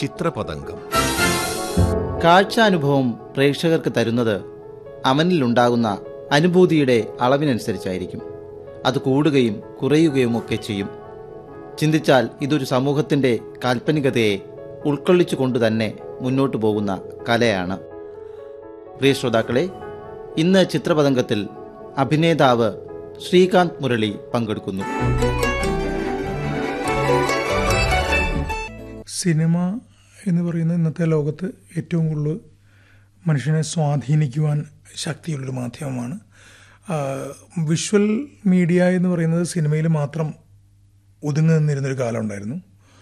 ചിത്രപതംഗം കാഴ്ചാനുഭവം പ്രേക്ഷകർക്ക് തരുന്നത് അവനിലുണ്ടാകുന്ന അനുഭൂതിയുടെ അളവിനനുസരിച്ചായിരിക്കും അത് കൂടുകയും കുറയുകയും ഒക്കെ ചെയ്യും ചിന്തിച്ചാൽ ഇതൊരു സമൂഹത്തിൻ്റെ കാൽപ്പനികതയെ ഉൾക്കൊള്ളിച്ചുകൊണ്ട് തന്നെ മുന്നോട്ടു പോകുന്ന കലയാണ് പ്രിയ ശ്രോതാക്കളെ ഇന്ന് ചിത്രപതംഗത്തിൽ അഭിനേതാവ് ശ്രീകാന്ത് മുരളി പങ്കെടുക്കുന്നു സിനിമ എന്ന് പറയുന്നത് ഇന്നത്തെ ലോകത്ത് ഏറ്റവും കൂടുതൽ മനുഷ്യനെ സ്വാധീനിക്കുവാൻ ശക്തിയുള്ളൊരു മാധ്യമമാണ് ആ, വിഷ്വൽ മീഡിയ എന്ന് പറയുന്നത് സിനിമയിൽ മാത്രം ഒതുങ്ങി നിന്നിരുന്നൊരു കാലം ഉണ്ടായിരുന്നു